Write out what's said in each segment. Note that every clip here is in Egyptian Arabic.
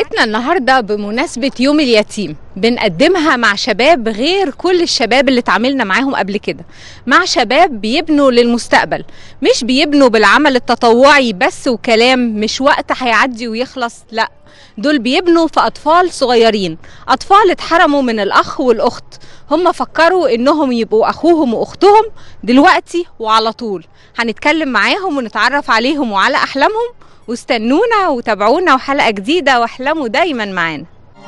حلقتنا النهارده بمناسبة يوم اليتيم بنقدمها مع شباب غير كل الشباب اللي اتعاملنا معاهم قبل كده مع شباب بيبنوا للمستقبل مش بيبنوا بالعمل التطوعي بس وكلام مش وقت هيعدي ويخلص لا دول بيبنوا في أطفال صغيرين أطفال اتحرموا من الأخ والأخت هم فكروا إنهم يبقوا أخوهم وأختهم دلوقتي وعلى طول هنتكلم معاهم ونتعرف عليهم وعلى أحلامهم واستنونا وتابعونا وحلقة جديدة واحلموا دايما معانا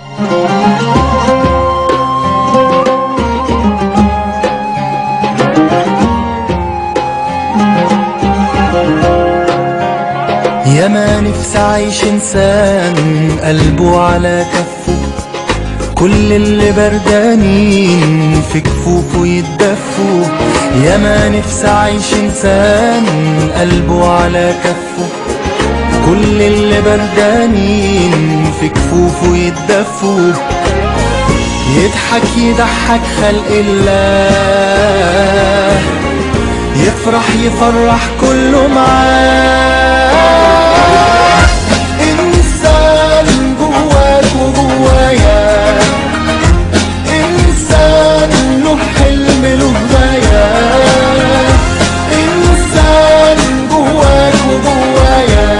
يا ما نفسي اعيش انسان قلبه على كفه كل اللي بردانين في كفوفه يتدفوا يا ما نفسي اعيش انسان قلبه على كفه كل اللي بردانين في كفوفه يتدفوا يضحك يضحك خلق الله يفرح يفرح كله معاه إنسان جواك وجوايا إنسان له حلم له غاية إنسان جواك وجوايا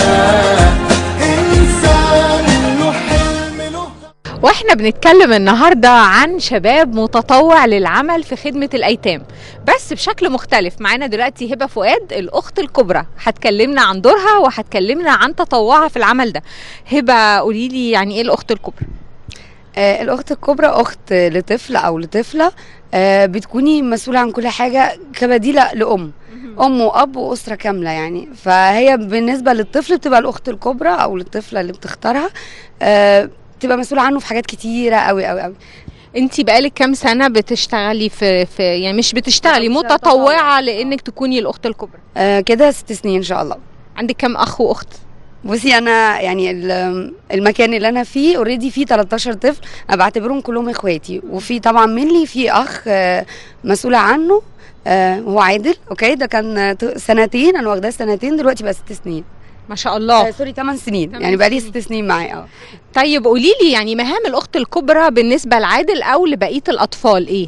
إنسان له حلم له واحنا بنتكلم النهارده عن شباب متطوع للعمل في خدمه الايتام بس بشكل مختلف معانا دلوقتي هبه فؤاد الاخت الكبرى هتكلمنا عن دورها وهتكلمنا عن تطوعها في العمل ده هبه قولي لي يعني ايه الاخت الكبرى آه، الأخت الكبرى أخت لطفل أو لطفلة آه، بتكوني مسؤولة عن كل حاجة كبديلة لأم أم وأب وأسرة كاملة يعني فهي بالنسبة للطفل بتبقى الأخت الكبرى أو للطفلة اللي بتختارها آه، بتبقى مسؤولة عنه في حاجات كتيرة أوي أوي أوي انت بقالك كام سنه بتشتغلي في, في يعني مش بتشتغلي لا، مش متطوعه متطوعة. لانك تكوني الاخت الكبرى آه، كده ست سنين إن شاء الله عندك كام اخ واخت بصي انا يعني ال- المكان اللي انا فيه اوريدي فيه 13 طفل انا بعتبرهم كلهم اخواتي وفي طبعا مني في اخ آه، مسؤوله عنه آه، هو عادل اوكي ده كان آه، ت- سنتين انا واخداه سنتين دلوقتي بقى ست سنين ما شاء الله آه سوري 8 سنين تمن يعني بقى لي سنين. ست سنين معاه اه طيب قولي لي يعني مهام الاخت الكبرى بالنسبه لعادل او لبقيه الاطفال ايه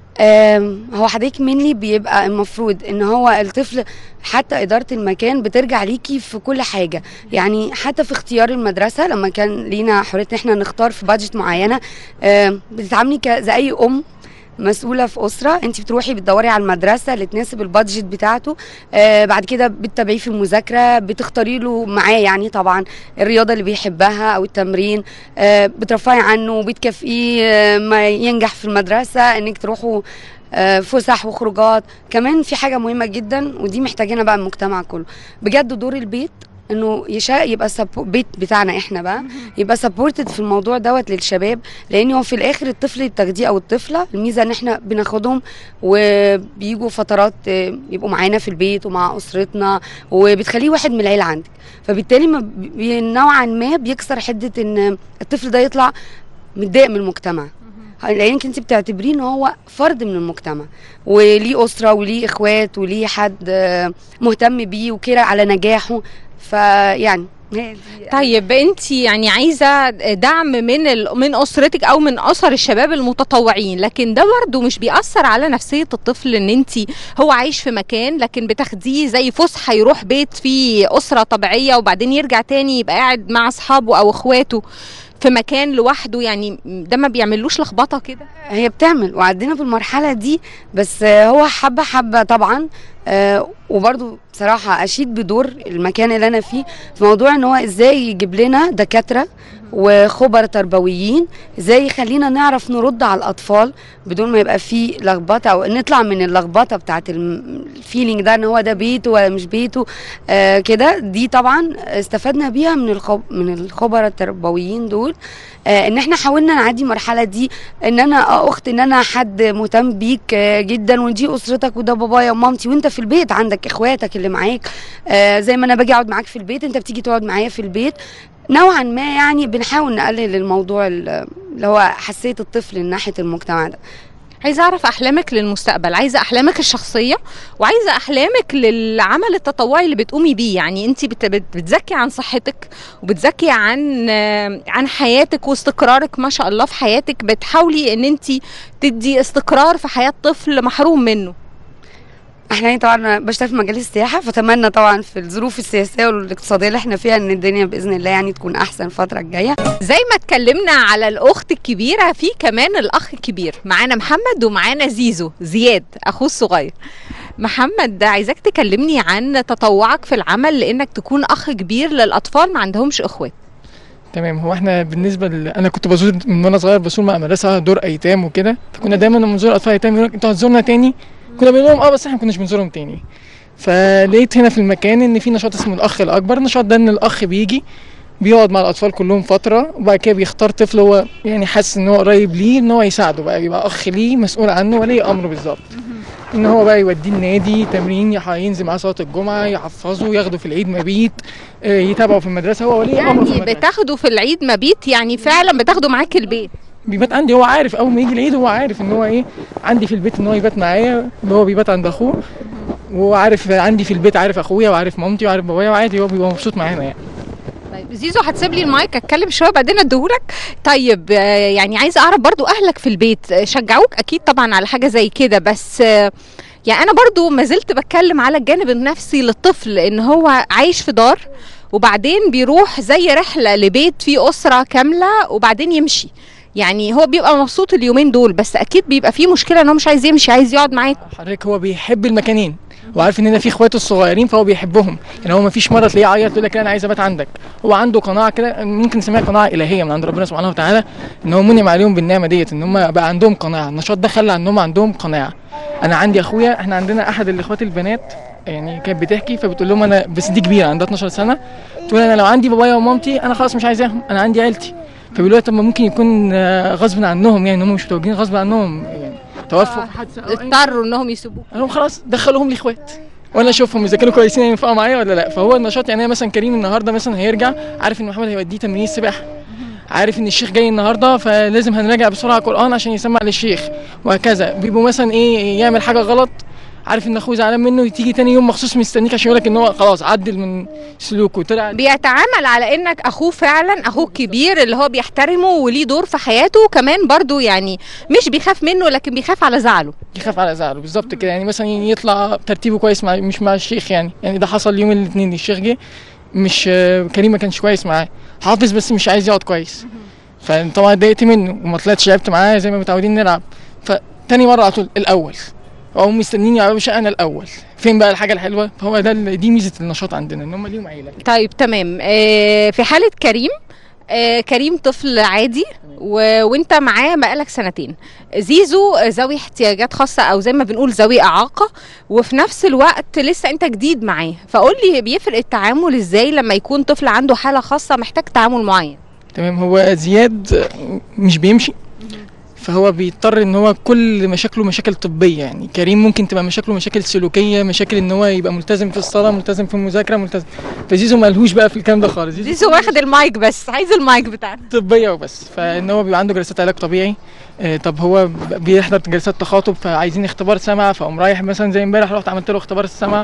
آم، هو حضرتك مني بيبقى المفروض ان هو الطفل حتى اداره المكان بترجع ليكي في كل حاجه يعني حتى في اختيار المدرسه لما كان لينا حريه ان احنا نختار في بادجت معينه آم، بتتعاملي ك- زي اي ام مسؤوله في اسره انت بتروحي بتدوري على المدرسه اللي تناسب البادجت بتاعته آه بعد كده بتتابعيه في المذاكره بتختاري له معاه يعني طبعا الرياضه اللي بيحبها او التمرين آه بترفعي عنه وبتكافئيه آه ما ينجح في المدرسه انك تروحوا آه، فسح وخروجات كمان في حاجه مهمه جدا ودي محتاجينها بقى المجتمع كله بجد دور البيت انه يشاء يبقى سبو... بيت بتاعنا احنا بقى يبقى سبورتد في الموضوع دوت للشباب لان هو في الاخر الطفل اللي بتاخديه او الطفله الميزه ان احنا بناخدهم وبيجوا فترات آه، يبقوا معانا في البيت ومع اسرتنا وبتخليه واحد من العيله عندك فبالتالي ما بي- نوعا ما بيكسر حده ان الطفل ده يطلع متضايق من المجتمع لانك انت بتعتبريه ان هو فرد من المجتمع وليه اسره وليه اخوات وليه حد آه، مهتم بيه وكده على نجاحه فيعني هي دي- طيب انت يعني عايزه دعم من ال... من اسرتك او من اسر الشباب المتطوعين لكن ده برضه مش بيأثر على نفسيه الطفل ان انت هو عايش في مكان لكن بتاخديه زي فسحه يروح بيت فيه اسره طبيعيه وبعدين يرجع تاني يبقى قاعد مع اصحابه او اخواته في مكان لوحده يعني ده ما بيعملوش لخبطه كده هي بتعمل وعدينا بالمرحله دي بس آه، هو حبه حبه طبعا آه، وبرضو بصراحه اشيد بدور المكان اللي انا فيه في موضوع ان هو ازاي يجيب لنا دكاتره وخبراء تربويين ازاي يخلينا نعرف نرد على الاطفال بدون ما يبقى فيه لخبطه او نطلع من اللخبطه بتاعت الم- الفيلينج ده ان هو ده بيته ولا مش بيته آه كده دي طبعا استفدنا بيها من الخب من الخبراء التربويين دول آه ان احنا حاولنا نعدي المرحله دي ان انا اه اخت ان انا حد مهتم بيك آه جدا ودي اسرتك وده بابايا ومامتي وانت في البيت عندك اخواتك اللي معاك آه زي ما انا باجي اقعد معاك في البيت انت بتيجي تقعد معايا في البيت نوعا ما يعني بنحاول نقلل الموضوع ال- اللي هو حساسيه الطفل من ناحيه المجتمع ده عايزه اعرف احلامك للمستقبل عايزه احلامك الشخصيه وعايزه احلامك للعمل التطوعي اللي بتقومي بيه يعني انت بت- بت- بتزكي عن صحتك وبتزكي عن آه، عن حياتك واستقرارك ما شاء الله في حياتك بتحاولي ان انت تدي استقرار في حياه طفل محروم منه احنا يعني طبعا بشتغل في مجال السياحه فاتمنى طبعا في الظروف السياسيه والاقتصاديه اللي احنا فيها ان الدنيا باذن الله يعني تكون احسن الفتره الجايه زي ما اتكلمنا على الاخت الكبيره في كمان الاخ الكبير معانا محمد ومعانا زيزو زياد اخوه الصغير محمد عايزاك تكلمني عن تطوعك في العمل لانك تكون اخ كبير للاطفال ما عندهمش اخوات تمام هو احنا بالنسبه ل... انا كنت بزور من وانا صغير بزور مع مدرسه دور ايتام وكده فكنا دايما لما نزور اطفال ايتام يقولوا لك انتوا هتزورنا تاني كنا بنقول لهم اه بس احنا ما كناش بنزورهم تاني فلقيت هنا في المكان ان في نشاط اسمه الاخ الاكبر النشاط ده ان الاخ بيجي بيقعد مع الاطفال كلهم فتره وبعد كده بيختار طفل هو يعني حاسس ان هو قريب ليه ان هو يساعده بقى يبقى اخ ليه مسؤول عنه ولي امره بالظبط ان هو بقى يوديه النادي تمرين يح- ينزل معاه صلاه الجمعه يحفظه ياخده في العيد مبيت آه، يتابعه في المدرسه هو ولي امره في يعني المدرسه بتاخده في العيد مبيت يعني فعلا بتاخده معاك البيت بيبات عندي هو عارف اول ما يجي العيد هو عارف ان هو ايه عندي في البيت ان هو يبات معايا ان هو بيبات عند اخوه وهو عارف عندي في البيت عارف اخويا وعارف مامتي وعارف بابايا وعادي هو بيبقى مبسوط معانا يعني طيب زيزو هتسيب لي المايك اتكلم شويه بعدين اديهولك طيب آه، يعني عايزه اعرف برضو اهلك في البيت آه، شجعوك اكيد طبعا على حاجه زي كده بس آه، يعني انا برضو ما زلت بتكلم على الجانب النفسي للطفل ان هو عايش في دار وبعدين بيروح زي رحله لبيت فيه اسره كامله وبعدين يمشي يعني هو بيبقى مبسوط اليومين دول بس اكيد بيبقى فيه مشكله ان هو مش عايز يمشي عايز يقعد معاك حضرتك هو بيحب المكانين وعارف ان هنا في اخواته الصغيرين فهو بيحبهم يعني هو ما فيش مره تلاقيه عيط يقول لك لا انا عايز ابات عندك هو عنده قناعه كده ممكن نسميها قناعه الهيه من عند ربنا سبحانه وتعالى ان هو منعم عليهم بالنعمه ديت ان هم بقى عندهم قناعه النشاط ده خلى ان هم عندهم قناعه انا عندي اخويا احنا عندنا احد الاخوات البنات يعني كانت بتحكي فبتقول لهم انا بس دي كبيره عندها 12 سنه تقول انا لو عندي بابايا ومامتي انا خلاص مش عايزاهم انا عندي عيلتي فبيقولوا لها طب ما ممكن يكون آه، غصب عنهم يعني ان هم مش متوجهين غصب عنهم يعني توفوا في حادثه أو أي اضطروا انهم يسيبوك قال لهم خلاص دخلوهم لي اخوات وانا اشوفهم اذا كانوا كويسين ينفعوا معايا ولا لا فهو النشاط يعني أنا مثلا كريم النهارده مثلا هيرجع عارف ان محمد هيوديه تمرين السباحه عارف ان الشيخ جاي النهارده فلازم هنراجع بسرعه قران عشان يسمع للشيخ وهكذا بيبقوا مثلا ايه يعمل حاجه غلط عارف ان اخوه زعلان منه تيجي تاني يوم مخصوص مستنيك عشان يقول لك ان هو خلاص عدل من سلوكه طلع بيتعامل على انك اخوه فعلا اخوه الكبير اللي هو بيحترمه وليه دور في حياته وكمان برضو يعني مش بيخاف منه لكن بيخاف على زعله يخاف على زعله بالظبط كده يعني مثلا يطلع ترتيبه كويس مع مش مع الشيخ يعني يعني ده حصل يوم الاثنين الشيخ جه مش آه، كريم ما كانش كويس معاه حافظ بس مش عايز يقعد كويس فطبعا اتضايقت منه وما طلعتش لعبت معاه زي ما متعودين نلعب فتاني مره على طول الاول هو مستنيني يا باشا انا الاول فين بقى الحاجه الحلوه فهو ده ال- دي ميزه النشاط عندنا ان هم ليهم عيله طيب تمام آه في حالة كريم آه كريم طفل عادي و... وانت معاه بقالك سنتين زيزو ذوي احتياجات خاصة او زي ما بنقول ذوي اعاقة وفي نفس الوقت لسه انت جديد معاه فقول لي بيفرق التعامل ازاي لما يكون طفل عنده حالة خاصة محتاج تعامل معين تمام هو زياد مش بيمشي فهو بيضطر ان هو كل مشاكله مشاكل طبيه يعني كريم ممكن تبقى مشاكله مشاكل سلوكيه مشاكل ان هو يبقى ملتزم في الصلاه ملتزم في المذاكره ملتزم فزيزو ملهوش بقى في الكلام ده خالص زيزو واخد المايك بس عايز المايك بتاعنا طبيه وبس فان هو بيبقى عنده جلسات علاج طبيعي آه، طب هو ب- بيحضر جلسات تخاطب فعايزين اختبار سمع فقوم رايح مثلا زي امبارح رحت عملت له اختبار السمع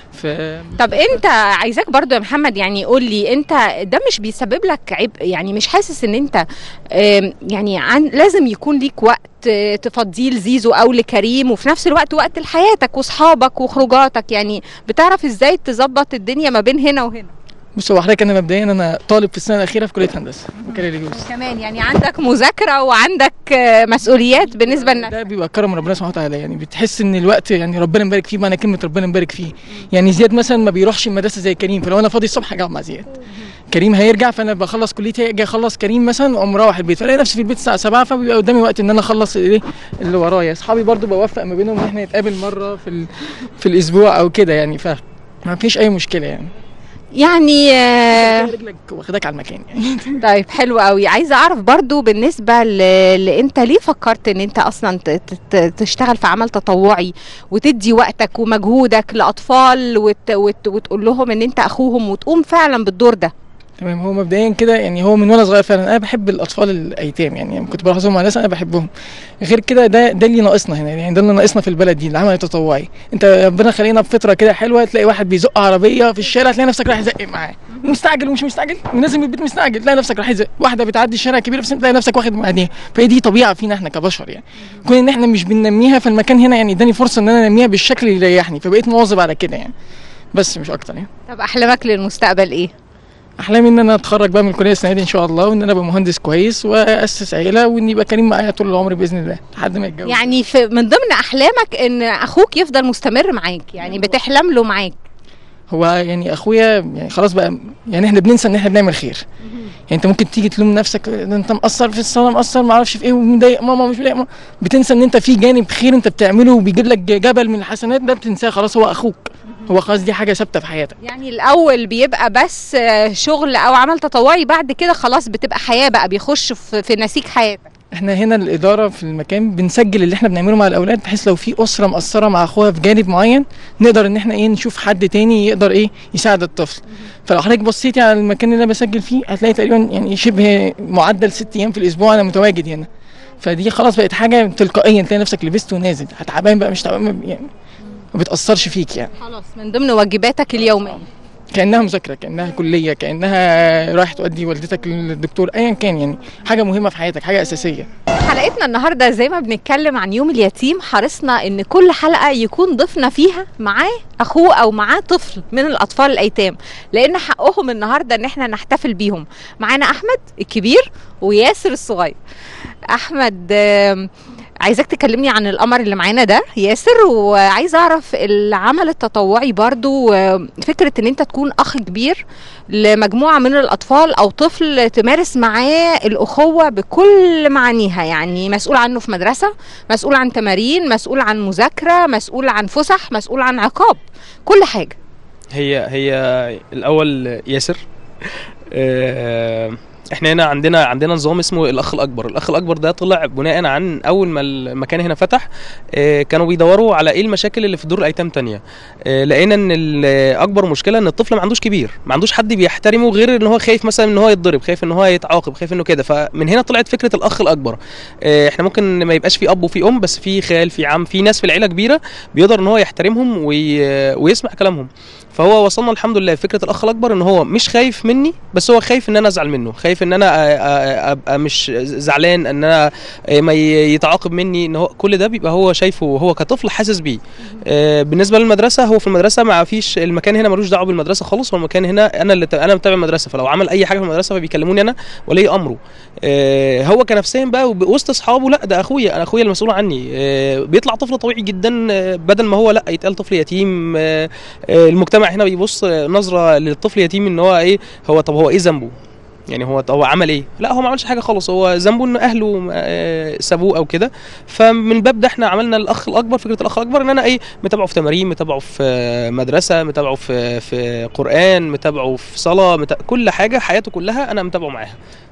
في طب انت عايزاك برضو يا محمد يعني قول لي انت ده مش بيسبب لك عبء يعني مش حاسس ان انت ام، يعني عن لازم يكون ليك وقت اه، تفضيه لزيزو او لكريم وفي نفس الوقت وقت لحياتك واصحابك وخروجاتك يعني بتعرف ازاي تظبط الدنيا ما بين هنا وهنا بص هو حضرتك انا مبدئيا انا طالب في السنه الاخيره في كليه هندسه بكالوريوس كمان يعني عندك مذاكره وعندك اه، مسؤوليات بالنسبه لنا ده بيبقى كرم ربنا سبحانه وتعالى يعني بتحس ان الوقت يعني ربنا مبارك فيه معنى كلمه ربنا مبارك فيه يعني زياد مثلا ما بيروحش المدرسه زي كريم فلو انا فاضي الصبح هقعد مع زياد كريم هيرجع فانا بخلص كليتي اجي اخلص كريم مثلا واقوم مروح البيت فلاقي نفسي في البيت الساعه 7 فبيبقى قدامي وقت ان انا اخلص الايه اللي ورايا اصحابي برضو بوفق ما بينهم ان احنا نتقابل مره في ال... في الاسبوع او كده يعني ف ما فيش اي مشكله يعني يعني اه، رجلك واخداك على المكان يعني طيب حلو قوي عايزه اعرف برضو بالنسبه ل... ل... انت ليه فكرت ان انت اصلا ت... ت... ت- تشتغل في عمل تطوعي وتدي وقتك ومجهودك لاطفال وت... وت... وتقول لهم ان انت اخوهم وتقوم فعلا بالدور ده تمام هو مبدئيا كده يعني هو من وانا صغير فعلا انا بحب الاطفال الايتام يعني لما كنت بلاحظهم مع ناس انا بحبهم غير كده ده ده اللي ناقصنا هنا يعني ده اللي ناقصنا في البلد دي العمل التطوعي انت ربنا خلينا بفتره كده حلوه تلاقي واحد بيزق عربيه في الشارع تلاقي نفسك رايح زق معاه مستعجل ومش مستعجل ونازل من البيت مستعجل تلاقي نفسك رايح زق واحده بتعدي الشارع كبير بس تلاقي نفسك واخد معديها فهي دي طبيعه فينا احنا كبشر يعني كون ان احنا مش بننميها فالمكان هنا يعني اداني فرصه ان انا انميها بالشكل اللي يريحني فبقيت مواظب على كده يعني بس مش اكتر يعني طب احلامك للمستقبل ايه احلامي ان انا اتخرج بقى من الكليه السنه دي ان شاء الله وان انا ابقى مهندس كويس واسس عيله وان يبقى كريم معايا طول العمر باذن الله لحد ما يتجوز يعني في من ضمن احلامك ان اخوك يفضل مستمر معاك يعني بتحلم له معاك هو يعني اخويا يعني خلاص بقى يعني احنا بننسى ان احنا بنعمل خير يعني انت ممكن تيجي تلوم نفسك ده انت مقصر في الصلاه مقصر ما اعرفش في ايه ومضايق ماما مش مضايق ماما بتنسى ان انت في جانب خير انت بتعمله وبيجيب لك جبل من الحسنات ده بتنساه خلاص هو اخوك هو خلاص دي حاجه ثابته في حياتك يعني الاول بيبقى بس آه، شغل او عمل تطوعي بعد كده خلاص بتبقى حياه بقى بيخش في, في نسيج حياتك احنا هنا الاداره في المكان بنسجل اللي احنا بنعمله مع الاولاد بحيث لو في اسره مقصره مع اخوها في جانب معين نقدر ان احنا ايه نشوف حد تاني يقدر ايه يساعد الطفل فلو حضرتك بصيتي على المكان اللي انا بسجل فيه هتلاقي تقريبا يعني شبه معدل ست ايام في الاسبوع انا متواجد هنا فدي خلاص بقت حاجه تلقائيا تلاقي نفسك لبست ونازل تعبان بقى مش تعبان يعني ما بتاثرش فيك يعني خلاص من ضمن واجباتك اليوميه كانها مذاكره كانها كليه كانها رايح تودي والدتك للدكتور ايا كان يعني حاجه مهمه في حياتك حاجه اساسيه حلقتنا النهارده زي ما بنتكلم عن يوم اليتيم حرصنا ان كل حلقه يكون ضيفنا فيها معاه اخوه او معاه طفل من الاطفال الايتام لان حقهم النهارده ان احنا نحتفل بيهم معانا احمد الكبير وياسر الصغير احمد آم، عايزاك تكلمني عن القمر اللي معانا ده ياسر وعايز اعرف العمل التطوعي برضو آم، فكره ان انت تكون اخ كبير لمجموعه من الاطفال او طفل تمارس معاه الاخوه بكل معانيها يعني مسؤول عنه في مدرسه مسؤول عن تمارين مسؤول عن مذاكره مسؤول عن فسح مسؤول عن عقاب كل حاجه هي هي الاول ياسر آه، احنا هنا عندنا عندنا نظام اسمه الاخ الاكبر الاخ الاكبر ده طلع بناء عن اول ما المكان هنا فتح آه، كانوا بيدوروا على ايه المشاكل اللي في دور الايتام تانية آه، لقينا ان ال- اكبر مشكله ان الطفل ما عندوش كبير ما عندوش حد بيحترمه غير ان هو خايف مثلا ان هو يتضرب خايف ان هو يتعاقب خايف انه كده فمن هنا طلعت فكره الاخ الاكبر آه، احنا ممكن ما يبقاش في اب وفي ام بس في خال في عم في ناس في العيله كبيره بيقدر ان هو يحترمهم وي... ويسمع كلامهم فهو وصلنا الحمد لله فكره الاخ الاكبر ان هو مش خايف مني بس هو خايف ان انا ازعل منه خايف ان انا أ- أ- ابقى مش زعلان ان انا ما ي- يتعاقب مني ان هو كل ده بيبقى هو شايفه هو كطفل حاسس بيه آه، بالنسبه للمدرسه هو في المدرسه ما فيش المكان هنا ملوش دعوه بالمدرسه خالص هو المكان هنا انا اللي انا متابع المدرسه فلو عمل اي حاجه في المدرسه فبيكلموني انا ولي امره آه، هو كنفسيا بقى وب- وسط اصحابه لا ده اخويا انا اخويا المسؤول عني آه، بيطلع طفل طبيعي جدا آه، بدل ما هو لا يتقال طفل يتيم آه، آه، المجتمع هنا بيبص آه، نظره للطفل يتيم ان هو ايه هو طب هو ايه ذنبه يعني هو هو عمل ايه؟ لا هو ما عملش حاجه خالص هو ذنبه ان اهله آه، سابوه او كده فمن باب ده احنا عملنا الاخ الاكبر فكره الاخ الاكبر ان انا ايه متابعه في تمارين متابعه في آه، مدرسه متابعه في في قران متابعه في صلاه متابعه كل حاجه حياته كلها انا متابعه معاها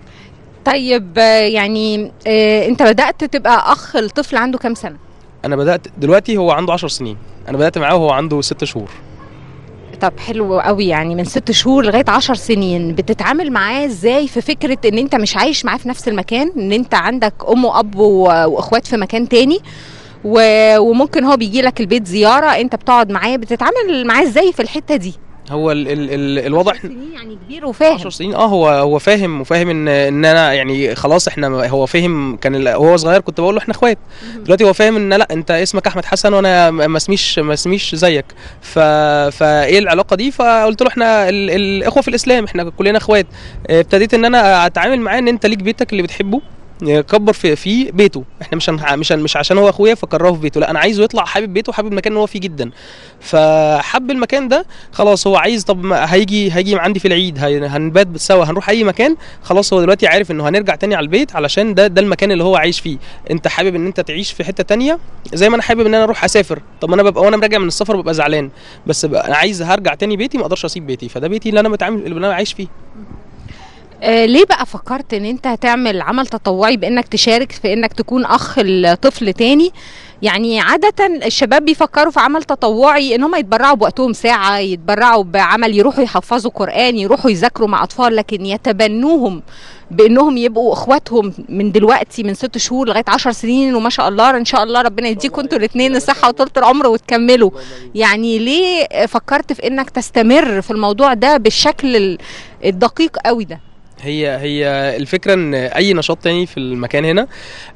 طيب آه، يعني آه، انت بدات تبقى اخ الطفل عنده كام سنه انا بدات دلوقتي هو عنده 10 سنين انا بدات معاه وهو عنده 6 شهور طب حلو قوي يعني من ست شهور لغايه عشر سنين بتتعامل معاه ازاي في فكره ان انت مش عايش معاه في نفس المكان ان انت عندك ام واب و- واخوات في مكان تاني و- وممكن هو بيجي لك البيت زياره انت بتقعد معاه بتتعامل معاه ازاي في الحته دي هو ال ال ال الوضع 10 سنين يعني كبير وفاهم 10 سنين اه هو هو فاهم وفاهم ان ان انا يعني خلاص احنا هو فاهم كان ال- وهو صغير كنت بقول له احنا اخوات دلوقتي هو فاهم ان لا انت اسمك احمد حسن وانا ما اسميش ما اسميش زيك ف فايه العلاقه دي فقلت له احنا ال... الاخوه في الاسلام احنا كلنا اخوات اه، ابتديت ان انا اتعامل معاه ان انت ليك بيتك اللي بتحبه اه، كبر في فيه بيته احنا مش هن... مش هن... مش عشان هو اخويا فكرهه في بيته لا انا عايزه يطلع حابب بيته حابب المكان اللي هو فيه جدا فحب المكان ده خلاص هو عايز طب ما هيجي هيجي عندي في العيد هي- هنبات سوا هنروح اي مكان خلاص هو دلوقتي عارف انه هنرجع تاني على البيت علشان ده ده المكان اللي هو عايش فيه انت حابب ان انت تعيش في حته تانية زي ما انا حابب ان انا اروح اسافر طب ما انا ببقى وانا راجع من السفر ببقى زعلان بس بقى انا عايز هرجع تاني بيتي ما اقدرش اسيب بيتي فده بيتي اللي انا بتعامل اللي انا عايش فيه آه ليه بقى فكرت ان انت هتعمل عمل تطوعي بانك تشارك في انك تكون اخ لطفل تاني يعني عادة الشباب بيفكروا في عمل تطوعي ان هم يتبرعوا بوقتهم ساعة يتبرعوا بعمل يروحوا يحفظوا قرآن يروحوا يذاكروا مع اطفال لكن يتبنوهم بانهم يبقوا اخواتهم من دلوقتي من ست شهور لغايه عشر سنين وما شاء الله ان شاء الله ربنا يديكم انتوا الاثنين الصحه وطولة العمر وتكملوا يعني ليه فكرت في انك تستمر في الموضوع ده بالشكل ال- الدقيق قوي ده هي هي الفكره ان اي نشاط تاني في المكان هنا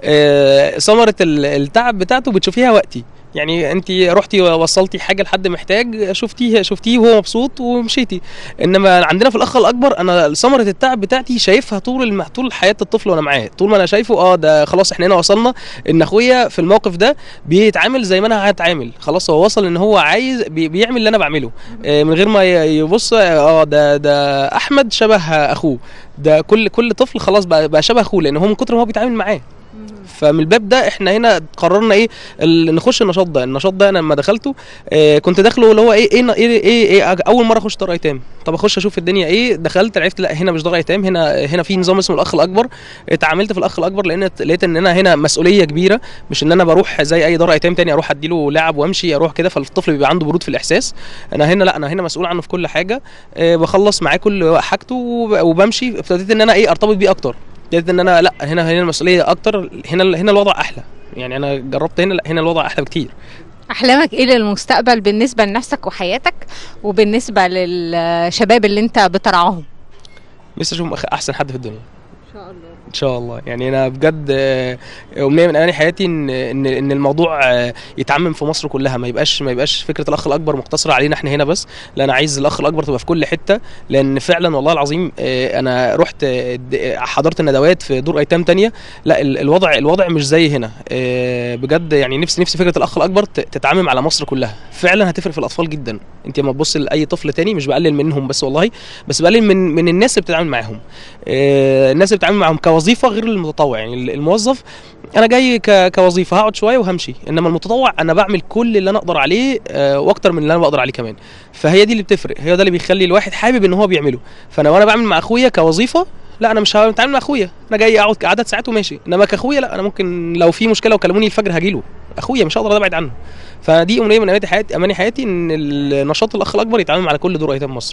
آه، ثمره ال- التعب بتاعته بتشوفيها وقتي يعني انت رحتي وصلتي حاجه لحد محتاج شفتيه شفتيه وهو مبسوط ومشيتي انما عندنا في الاخ الاكبر انا ثمره التعب بتاعتي شايفها طول الم... طول حياه الطفل وانا معاه طول ما انا شايفه اه ده خلاص احنا هنا وصلنا ان اخويا في الموقف ده بيتعامل زي ما انا هتعامل خلاص هو وصل ان هو عايز بي... بيعمل اللي انا بعمله آه، من غير ما ي- يبص اه ده ده احمد شبه اخوه ده كل كل طفل خلاص بقى, بقى شبه اخوه لان هو من كتر ما هو بيتعامل معاه فمن الباب ده احنا هنا قررنا ايه ال- نخش النشاط ده النشاط ده انا لما دخلته آه كنت داخله اللي هو ايه ايه ايه, إيه, إيه اول مره اخش دار ايتام طب اخش اشوف الدنيا ايه دخلت عرفت لا هنا مش دار ايتام هنا هنا في نظام اسمه الاخ الاكبر اتعاملت في الاخ الاكبر لان لقيت ان انا هنا مسؤوليه كبيره مش ان انا بروح زي اي دار ايتام تاني اروح اديله لعب وامشي اروح كده فالطفل بيبقى عنده برود في الاحساس انا هنا لا انا هنا مسؤول عنه في كل حاجه آه بخلص معاه كل حاجته وب- وبمشي ابتديت ان انا ايه ارتبط بيه اكتر ابتديت ان انا لا هنا هنا المسؤوليه اكتر هنا هنا الوضع احلى يعني انا جربت هنا لا هنا الوضع احلى بكتير احلامك ايه للمستقبل بالنسبه لنفسك وحياتك وبالنسبه للشباب اللي انت بترعاهم نفسي اشوف أخ- احسن حد في الدنيا ان شاء الله يعني انا بجد آه، امنيه من اماني حياتي ان ان ان الموضوع آه، يتعمم في مصر كلها ما يبقاش ما يبقاش فكره الاخ الاكبر مقتصره علينا احنا هنا بس لا انا عايز الاخ الاكبر تبقى في كل حته لان فعلا والله العظيم آه، انا رحت آه، د- آه، حضرت ندوات في دور ايتام تانية لا ال- الوضع الوضع مش زي هنا آه، بجد يعني نفسي نفسي فكره الاخ الاكبر ت- تتعمم على مصر كلها فعلا هتفرق في الاطفال جدا انت لما تبص لاي طفل تاني مش بقلل منهم بس والله بس بقلل من من الناس اللي بتتعامل معاهم آه، الناس اللي بتتعامل معاهم كوظيفه غير المتطوع يعني ال- الموظف انا جاي ك- كوظيفه هقعد شويه وهمشي انما المتطوع انا بعمل كل اللي انا اقدر عليه آه، واكتر من اللي انا بقدر عليه كمان فهي دي اللي بتفرق هي ده اللي بيخلي الواحد حابب ان هو بيعمله فانا وانا بعمل مع اخويا كوظيفه لا انا مش هتعامل مع اخويا انا جاي اقعد عدد ساعات وماشي انما كاخويا لا انا ممكن لو في مشكله وكلموني الفجر هجيله اخويا مش هقدر ابعد عنه فدي امنيه من اماني حياتي اماني حياتي ان النشاط الاخ الاكبر يتعامل على كل دور ايتام مصر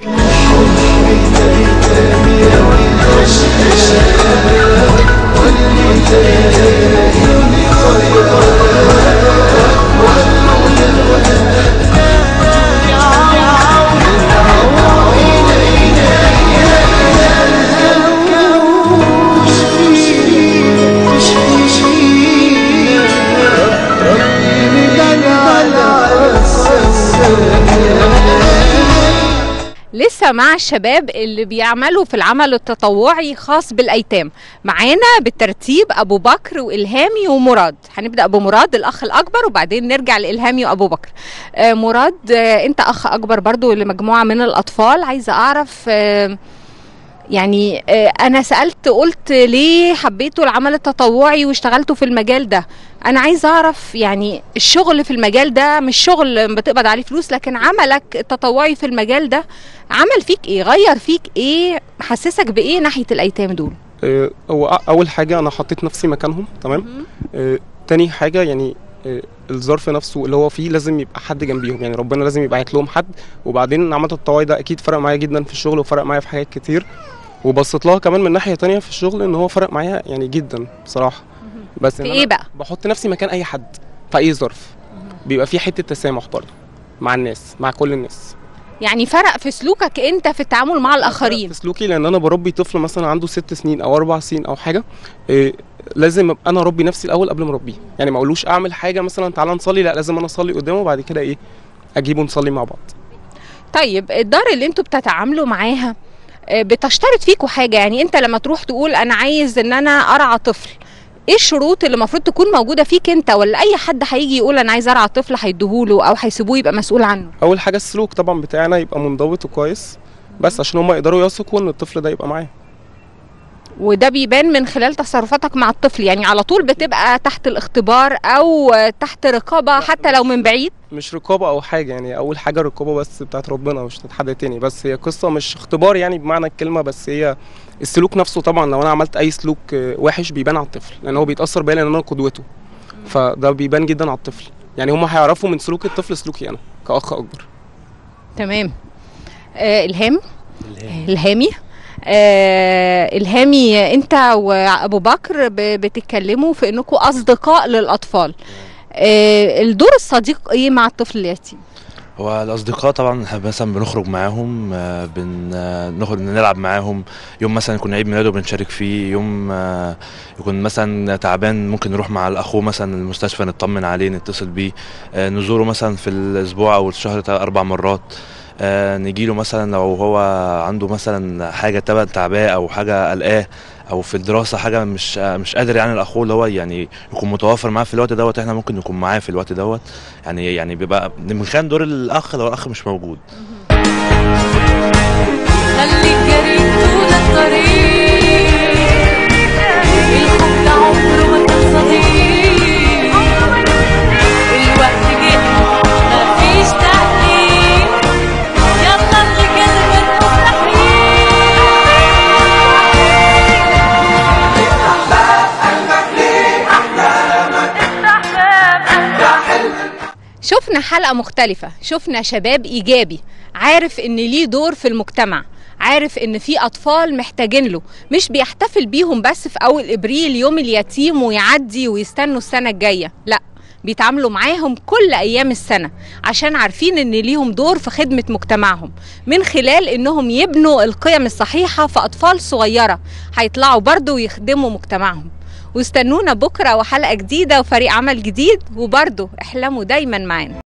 لسه مع الشباب اللي بيعملوا في العمل التطوعي خاص بالايتام معانا بالترتيب ابو بكر والهامي ومراد هنبدا بمراد الاخ الاكبر وبعدين نرجع لالهامي وابو بكر آه مراد آه انت اخ اكبر برضو لمجموعه من الاطفال عايزه اعرف آه يعني آه انا سالت قلت ليه حبيتوا العمل التطوعي واشتغلتوا في المجال ده انا عايزه اعرف يعني الشغل في المجال ده مش شغل بتقبض عليه فلوس لكن عملك التطوعي في المجال ده عمل فيك ايه غير فيك ايه حسسك بايه ناحيه الايتام دول آه، هو أ- اول حاجه انا حطيت نفسي مكانهم تمام آه، تاني حاجه يعني آه، الظرف نفسه اللي هو فيه لازم يبقى حد جنبيهم يعني ربنا لازم يبقى عايت لهم حد وبعدين عملت الطوعي ده اكيد فرق معايا جدا في الشغل وفرق معايا في حاجات كتير وبصيت لها كمان من ناحيه تانية في الشغل ان هو فرق معايا يعني جدا بصراحه بس في إن ايه أنا بقى بحط نفسي مكان اي حد في اي ظرف بيبقى في حته تسامح برضه مع الناس مع كل الناس يعني فرق في سلوكك انت في التعامل مع الاخرين في سلوكي لان انا بربي طفل مثلا عنده ست سنين او اربع سنين او حاجه إيه لازم ابقى انا اربي نفسي الاول قبل ما اربيه يعني ما اقولوش اعمل حاجه مثلا تعالى نصلي لا لازم انا اصلي قدامه وبعد كده ايه اجيبه نصلي مع بعض طيب الدار اللي انتوا بتتعاملوا معاها آه، بتشترط فيكوا حاجه يعني انت لما تروح تقول انا عايز ان انا ارعى طفل ايه الشروط اللي المفروض تكون موجوده فيك انت ولا اي حد هيجي يقول انا عايز ارعى طفل هيديهوله او هيسيبوه يبقى مسؤول عنه اول حاجه السلوك طبعا بتاعنا يبقى منضبط وكويس بس عشان هم يقدروا يثقوا ان الطفل ده يبقى معاه وده بيبان من خلال تصرفاتك مع الطفل يعني على طول بتبقى تحت الاختبار او تحت رقابه حتى لو من بعيد مش رقابه او حاجه يعني اول حاجه الرقابه بس بتاعت ربنا مش بتاعت حد تاني بس هي قصه مش اختبار يعني بمعنى الكلمه بس هي السلوك نفسه طبعا لو انا عملت اي سلوك آه، وحش بيبان على الطفل لان هو بيتاثر بيا لان انا قدوته فده بيبان جدا على الطفل يعني هم هيعرفوا من سلوك الطفل سلوكي انا كاخ اكبر تمام آه الهام الهامي آه الهامي انت وابو بكر ب- بتتكلموا في انكم اصدقاء للاطفال آه الدور الصديق ايه مع الطفل اليتيم هو الأصدقاء طبعا إحنا مثلا بنخرج معاهم آه، بن آه، نخرج نلعب معاهم يوم مثلا يكون عيد ميلاده بنشارك فيه يوم آه، يكون مثلا تعبان ممكن نروح مع الأخوه مثلا المستشفى نطمن عليه نتصل بيه آه، نزوره مثلا في الأسبوع أو الشهر تا- أربع مرات آه، نجيله مثلا لو هو عنده مثلا حاجة تبع تعباه أو حاجة قلقاه أو في الدراسة حاجة مش آه، مش قادر يعني الأخوه اللي هو يعني يكون متوفر معاه في الوقت دوت إحنا ممكن نكون معاه في الوقت دوت يعني يعني بيبقى من خلال دور الاخ لو الاخ مش موجود خليك جريء طول الطريق الحب عمره ما كان صديق الوقت جه مفيش تحقيق يلا اللي كلمة مستحيل شفنا حلقة مختلفة شفنا شباب إيجابي عارف إن ليه دور في المجتمع عارف إن في أطفال محتاجين له مش بيحتفل بيهم بس في أول إبريل يوم اليتيم ويعدي ويستنوا السنة الجاية لا بيتعاملوا معاهم كل أيام السنة عشان عارفين إن ليهم دور في خدمة مجتمعهم من خلال إنهم يبنوا القيم الصحيحة في أطفال صغيرة هيطلعوا برضو ويخدموا مجتمعهم واستنونا بكرة وحلقة جديدة وفريق عمل جديد وبرضو احلموا دايما معانا